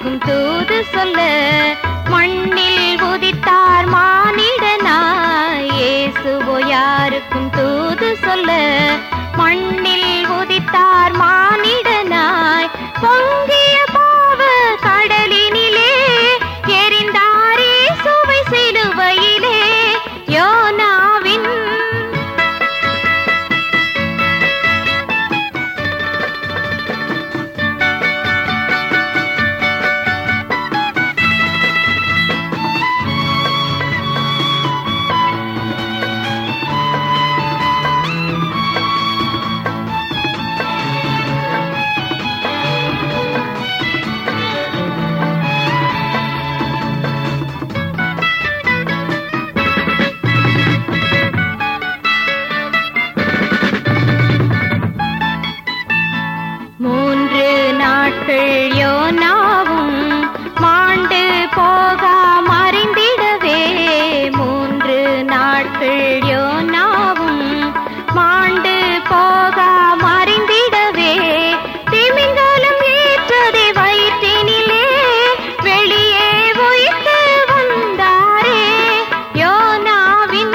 யாருக்கும் தூது சொல்ல மண்ணில் உதித்தார் மானிடனாய் இயேசுவோ யாருக்கும் தூது சொல்ல மண்ணில் உதித்தார் மானிடனாய் பொங்கிய பாவ கடலினிலே எரிந்தாரே சுவை சிலுவையிலே யோனாவின் மூன்று நாட்கள் யோனாவும் மாண்டு போகா மறைந்திடவே மூன்று நாட்கள் யோனாவும் மாண்டு போகா மறைந்திடவே திமிங்கலம் ஏற்றதை வயிற்றினிலே வெளியே உயிர்த்து வந்தாரே யோனாவின்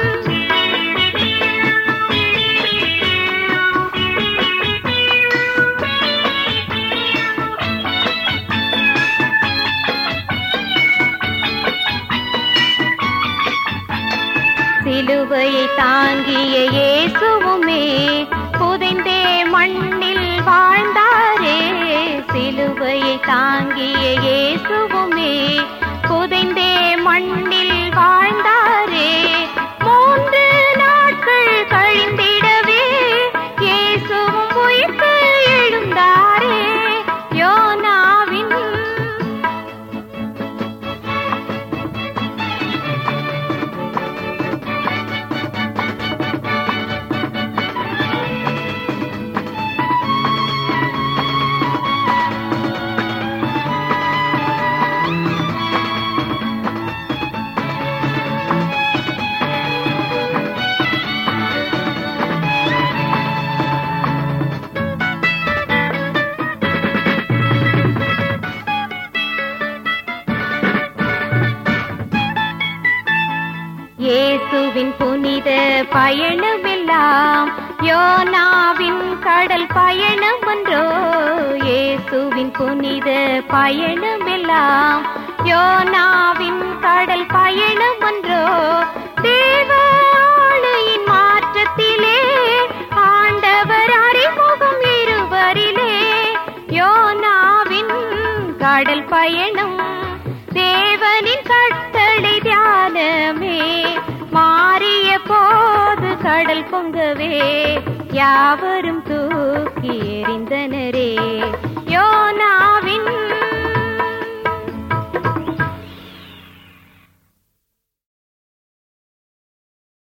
சிலுவையை தாங்கிய இயேசுவுமே புதைந்தே மண்ணில் வாழ்ந்தாரே சிலுவையை தாங்கிய இயேசுவுமே புதைந்தே மண்ணில் வாழ்ந்தாரே மூன்று நாட்கள் கழிந்திடவே இயேசுவும் உயிர்த்து எழுந்தாரே யோனாவின் இயேசுவின் புனித பயணமெல்லாம் யோனாவின் கடல் பயணம் ஒன்றோ இயேசுவின் புனித பயணமெல்லாம் யோனாவின் கடல் பயணம் ஒன்றோ தேவ ஆணையின் மாற்றத்திலே ஆண்டவர் அறிமுகம் இருவரிலே யோனாவின் கடல் பயணம் தேவனின் கட்டளை தியானமே மாறிய போது கடல் பொங்கவே யாவரும் தூக்கி எறிந்தனரே